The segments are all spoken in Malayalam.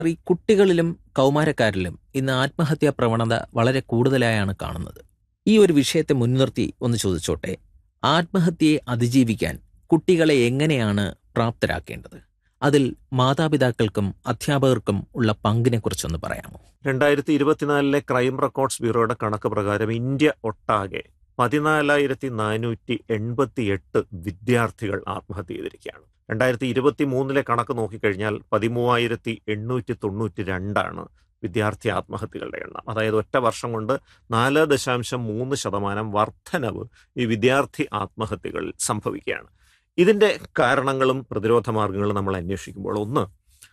ഈ കുട്ടികളിലും കൗമാരക്കാരിലും ഇന്ന് ആത്മഹത്യാ പ്രവണത വളരെ കൂടുതലായാണ് കാണുന്നത് ഈ ഒരു വിഷയത്തെ മുൻനിർത്തി ഒന്ന് ചോദിച്ചോട്ടെ ആത്മഹത്യയെ അതിജീവിക്കാൻ കുട്ടികളെ എങ്ങനെയാണ് പ്രാപ്തരാക്കേണ്ടത് അതിൽ മാതാപിതാക്കൾക്കും അധ്യാപകർക്കും ഉള്ള പങ്കിനെക്കുറിച്ചൊന്ന് പറയാമോ രണ്ടായിരത്തി ഇരുപത്തിനാലിലെ ക്രൈം റെക്കോർഡ്സ് ബ്യൂറോയുടെ കണക്ക് പ്രകാരം ഇന്ത്യ ഒട്ടാകെ പതിനാലായിരത്തി നാനൂറ്റി എൺപത്തി എട്ട് വിദ്യാർത്ഥികൾ ആത്മഹത്യ ചെയ്തിരിക്കുകയാണ് രണ്ടായിരത്തി ഇരുപത്തി മൂന്നിലെ കണക്ക് നോക്കിക്കഴിഞ്ഞാൽ പതിമൂവായിരത്തി എണ്ണൂറ്റി തൊണ്ണൂറ്റി രണ്ടാണ് വിദ്യാർത്ഥി ആത്മഹത്യകളുടെ എണ്ണം അതായത് ഒറ്റ വർഷം കൊണ്ട് നാല് ദശാംശം മൂന്ന് ശതമാനം വർധനവ് ഈ വിദ്യാർത്ഥി ആത്മഹത്യകളിൽ സംഭവിക്കുകയാണ് ഇതിൻ്റെ കാരണങ്ങളും പ്രതിരോധ മാർഗങ്ങളും നമ്മൾ അന്വേഷിക്കുമ്പോൾ ഒന്ന്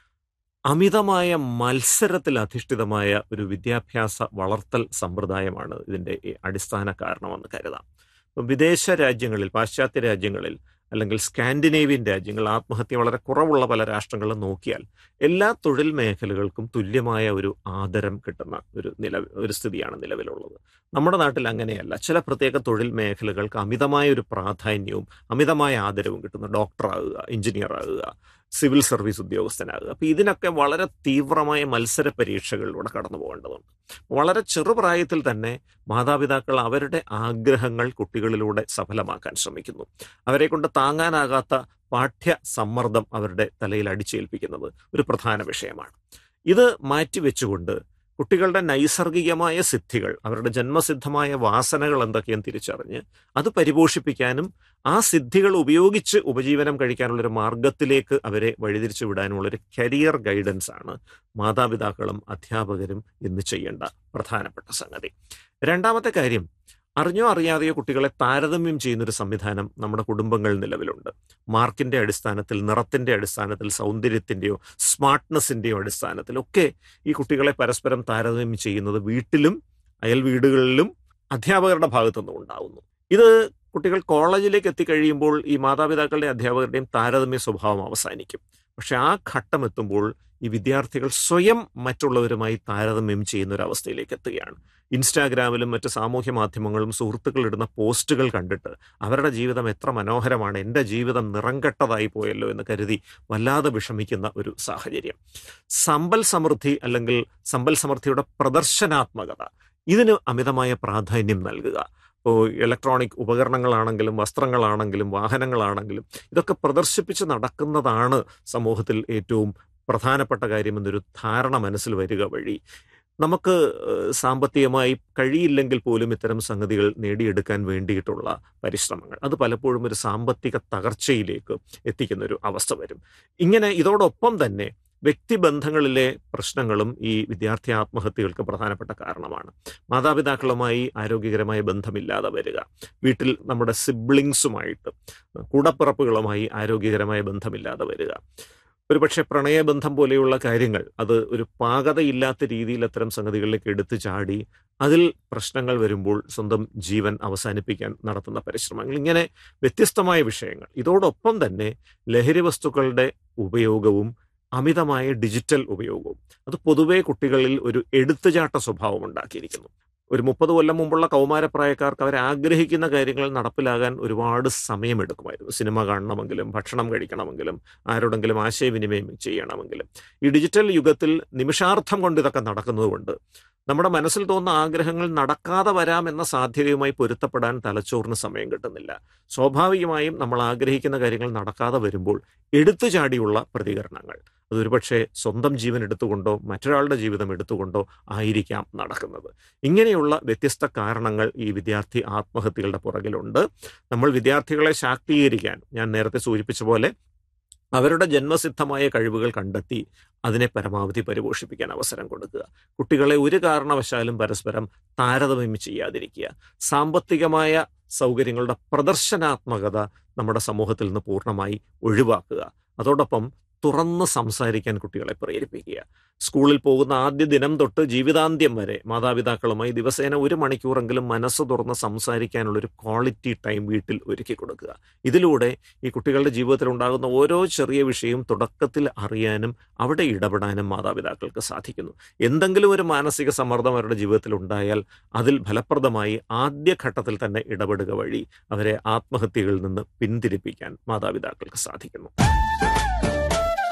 അമിതമായ മത്സരത്തിൽ അധിഷ്ഠിതമായ ഒരു വിദ്യാഭ്യാസ വളർത്തൽ സമ്പ്രദായമാണ് ഇതിൻ്റെ ഈ അടിസ്ഥാന കാരണമെന്ന് കരുതാം ഇപ്പം വിദേശ രാജ്യങ്ങളിൽ പാശ്ചാത്യ രാജ്യങ്ങളിൽ അല്ലെങ്കിൽ സ്കാൻഡിനേവിയൻ രാജ്യങ്ങൾ ആത്മഹത്യ വളരെ കുറവുള്ള പല രാഷ്ട്രങ്ങളും നോക്കിയാൽ എല്ലാ തൊഴിൽ മേഖലകൾക്കും തുല്യമായ ഒരു ആദരം കിട്ടുന്ന ഒരു നില ഒരു സ്ഥിതിയാണ് നിലവിലുള്ളത് നമ്മുടെ നാട്ടിൽ അങ്ങനെയല്ല ചില പ്രത്യേക തൊഴിൽ മേഖലകൾക്ക് അമിതമായ ഒരു പ്രാധാന്യവും അമിതമായ ആദരവും കിട്ടുന്ന ഡോക്ടറാകുക എഞ്ചിനീയർ ആകുക സിവിൽ സർവീസ് ഉദ്യോഗസ്ഥനാകുക അപ്പം ഇതിനൊക്കെ വളരെ തീവ്രമായ മത്സര പരീക്ഷകളിലൂടെ കടന്നു പോകേണ്ടതുണ്ട് വളരെ ചെറുപ്രായത്തിൽ തന്നെ മാതാപിതാക്കൾ അവരുടെ ആഗ്രഹങ്ങൾ കുട്ടികളിലൂടെ സഫലമാക്കാൻ ശ്രമിക്കുന്നു അവരെ കൊണ്ട് താങ്ങാനാകാത്ത പാഠ്യ സമ്മർദ്ദം അവരുടെ തലയിൽ അടിച്ചേൽപ്പിക്കുന്നത് ഒരു പ്രധാന വിഷയമാണ് ഇത് മാറ്റിവെച്ചുകൊണ്ട് കുട്ടികളുടെ നൈസർഗികമായ സിദ്ധികൾ അവരുടെ ജന്മസിദ്ധമായ വാസനകൾ എന്തൊക്കെയും തിരിച്ചറിഞ്ഞ് അത് പരിപോഷിപ്പിക്കാനും ആ സിദ്ധികൾ ഉപയോഗിച്ച് ഉപജീവനം കഴിക്കാനുള്ളൊരു മാർഗത്തിലേക്ക് അവരെ വഴിതിരിച്ചു വിടാനുള്ളൊരു കരിയർ ഗൈഡൻസ് ആണ് മാതാപിതാക്കളും അധ്യാപകരും ഇന്ന് ചെയ്യേണ്ട പ്രധാനപ്പെട്ട സംഗതി രണ്ടാമത്തെ കാര്യം അറിഞ്ഞോ അറിയാതെയോ കുട്ടികളെ താരതമ്യം ചെയ്യുന്നൊരു സംവിധാനം നമ്മുടെ കുടുംബങ്ങളിൽ നിലവിലുണ്ട് മാർക്കിന്റെ അടിസ്ഥാനത്തിൽ നിറത്തിന്റെ അടിസ്ഥാനത്തിൽ സൗന്ദര്യത്തിന്റെയോ സ്മാർട്ട്നെസ്സിന്റെയോ അടിസ്ഥാനത്തിലൊക്കെ ഈ കുട്ടികളെ പരസ്പരം താരതമ്യം ചെയ്യുന്നത് വീട്ടിലും അയൽ വീടുകളിലും അധ്യാപകരുടെ ഭാഗത്തുനിന്നും ഉണ്ടാവുന്നു ഇത് കുട്ടികൾ കോളേജിലേക്ക് എത്തിക്കഴിയുമ്പോൾ ഈ മാതാപിതാക്കളുടെയും അധ്യാപകരുടെയും താരതമ്യ സ്വഭാവം അവസാനിക്കും പക്ഷെ ആ ഘട്ടം എത്തുമ്പോൾ ഈ വിദ്യാർത്ഥികൾ സ്വയം മറ്റുള്ളവരുമായി താരതമ്യം ചെയ്യുന്ന ഒരു അവസ്ഥയിലേക്ക് എത്തുകയാണ് ഇൻസ്റ്റാഗ്രാമിലും മറ്റ് സാമൂഹ്യ മാധ്യമങ്ങളും സുഹൃത്തുക്കൾ ഇടുന്ന പോസ്റ്റുകൾ കണ്ടിട്ട് അവരുടെ ജീവിതം എത്ര മനോഹരമാണ് എൻ്റെ ജീവിതം നിറംകെട്ടതായി പോയല്ലോ എന്ന് കരുതി വല്ലാതെ വിഷമിക്കുന്ന ഒരു സാഹചര്യം സമ്പൽ സമൃദ്ധി അല്ലെങ്കിൽ സമ്പൽ സമൃദ്ധിയുടെ പ്രദർശനാത്മകത ഇതിന് അമിതമായ പ്രാധാന്യം നൽകുക ഇപ്പോൾ ഇലക്ട്രോണിക് ഉപകരണങ്ങളാണെങ്കിലും വസ്ത്രങ്ങളാണെങ്കിലും വാഹനങ്ങളാണെങ്കിലും ഇതൊക്കെ പ്രദർശിപ്പിച്ച് നടക്കുന്നതാണ് സമൂഹത്തിൽ ഏറ്റവും പ്രധാനപ്പെട്ട കാര്യമെന്നൊരു ധാരണ മനസ്സിൽ വരിക വഴി നമുക്ക് സാമ്പത്തികമായി കഴിയില്ലെങ്കിൽ പോലും ഇത്തരം സംഗതികൾ നേടിയെടുക്കാൻ വേണ്ടിയിട്ടുള്ള പരിശ്രമങ്ങൾ അത് പലപ്പോഴും ഒരു സാമ്പത്തിക തകർച്ചയിലേക്ക് എത്തിക്കുന്ന ഒരു അവസ്ഥ വരും ഇങ്ങനെ ഇതോടൊപ്പം തന്നെ വ്യക്തിബന്ധങ്ങളിലെ പ്രശ്നങ്ങളും ഈ വിദ്യാർത്ഥി ആത്മഹത്യകൾക്ക് പ്രധാനപ്പെട്ട കാരണമാണ് മാതാപിതാക്കളുമായി ആരോഗ്യകരമായ ബന്ധമില്ലാതെ വരിക വീട്ടിൽ നമ്മുടെ സിബ്ലിങ്സുമായിട്ട് കൂടപ്പിറപ്പുകളുമായി ആരോഗ്യകരമായ ബന്ധമില്ലാതെ വരിക ഒരുപക്ഷെ പ്രണയബന്ധം പോലെയുള്ള കാര്യങ്ങൾ അത് ഒരു പാകതയില്ലാത്ത രീതിയിൽ അത്തരം സംഗതികളിലേക്ക് എടുത്തു ചാടി അതിൽ പ്രശ്നങ്ങൾ വരുമ്പോൾ സ്വന്തം ജീവൻ അവസാനിപ്പിക്കാൻ നടത്തുന്ന പരിശ്രമങ്ങൾ ഇങ്ങനെ വ്യത്യസ്തമായ വിഷയങ്ങൾ ഇതോടൊപ്പം തന്നെ ലഹരി വസ്തുക്കളുടെ ഉപയോഗവും അമിതമായ ഡിജിറ്റൽ ഉപയോഗവും അത് പൊതുവെ കുട്ടികളിൽ ഒരു എടുത്തുചാട്ട സ്വഭാവം ഉണ്ടാക്കിയിരിക്കുന്നു ഒരു മുപ്പത് കൊല്ലം മുമ്പുള്ള കൗമാരപ്രായക്കാർക്ക് അവർ ആഗ്രഹിക്കുന്ന കാര്യങ്ങൾ നടപ്പിലാകാൻ ഒരുപാട് സമയമെടുക്കുമായിരുന്നു സിനിമ കാണണമെങ്കിലും ഭക്ഷണം കഴിക്കണമെങ്കിലും ആരോടെങ്കിലും ആശയവിനിമയം ചെയ്യണമെങ്കിലും ഈ ഡിജിറ്റൽ യുഗത്തിൽ നിമിഷാർത്ഥം കൊണ്ട് ഇതൊക്കെ നടക്കുന്നതുകൊണ്ട് നമ്മുടെ മനസ്സിൽ തോന്നുന്ന ആഗ്രഹങ്ങൾ നടക്കാതെ വരാം എന്ന സാധ്യതയുമായി പൊരുത്തപ്പെടാൻ തലച്ചോറിന് സമയം കിട്ടുന്നില്ല സ്വാഭാവികമായും നമ്മൾ ആഗ്രഹിക്കുന്ന കാര്യങ്ങൾ നടക്കാതെ വരുമ്പോൾ എടുത്തുചാടിയുള്ള പ്രതികരണങ്ങൾ അതൊരുപക്ഷെ സ്വന്തം ജീവൻ എടുത്തുകൊണ്ടോ മറ്റൊരാളുടെ ജീവിതം എടുത്തുകൊണ്ടോ ആയിരിക്കാം നടക്കുന്നത് ഇങ്ങനെയുള്ള വ്യത്യസ്ത കാരണങ്ങൾ ഈ വിദ്യാർത്ഥി ആത്മഹത്യകളുടെ പുറകിലുണ്ട് നമ്മൾ വിദ്യാർത്ഥികളെ ശാക്തീകരിക്കാൻ ഞാൻ നേരത്തെ സൂചിപ്പിച്ച പോലെ അവരുടെ ജന്മസിദ്ധമായ കഴിവുകൾ കണ്ടെത്തി അതിനെ പരമാവധി പരിപോഷിപ്പിക്കാൻ അവസരം കൊടുക്കുക കുട്ടികളെ ഒരു കാരണവശാലും പരസ്പരം താരതമ്യം ചെയ്യാതിരിക്കുക സാമ്പത്തികമായ സൗകര്യങ്ങളുടെ പ്രദർശനാത്മകത നമ്മുടെ സമൂഹത്തിൽ നിന്ന് പൂർണ്ണമായി ഒഴിവാക്കുക അതോടൊപ്പം തുറന്ന് സംസാരിക്കാൻ കുട്ടികളെ പ്രേരിപ്പിക്കുക സ്കൂളിൽ പോകുന്ന ആദ്യ ദിനം തൊട്ട് ജീവിതാന്ത്യം വരെ മാതാപിതാക്കളുമായി ദിവസേന ഒരു മണിക്കൂറെങ്കിലും മനസ്സ് തുറന്ന് സംസാരിക്കാനുള്ള ഒരു ക്വാളിറ്റി ടൈം വീട്ടിൽ ഒരുക്കി കൊടുക്കുക ഇതിലൂടെ ഈ കുട്ടികളുടെ ജീവിതത്തിൽ ഉണ്ടാകുന്ന ഓരോ ചെറിയ വിഷയവും തുടക്കത്തിൽ അറിയാനും അവിടെ ഇടപെടാനും മാതാപിതാക്കൾക്ക് സാധിക്കുന്നു എന്തെങ്കിലും ഒരു മാനസിക സമ്മർദ്ദം അവരുടെ ജീവിതത്തിൽ ഉണ്ടായാൽ അതിൽ ഫലപ്രദമായി ആദ്യഘട്ടത്തിൽ തന്നെ ഇടപെടുക വഴി അവരെ ആത്മഹത്യകളിൽ നിന്ന് പിന്തിരിപ്പിക്കാൻ മാതാപിതാക്കൾക്ക് സാധിക്കുന്നു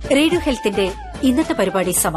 റേഡിയോ ഹെൽത്തിന്റെ ഇന്നത്തെ പരിപാടി സമാപിച്ചു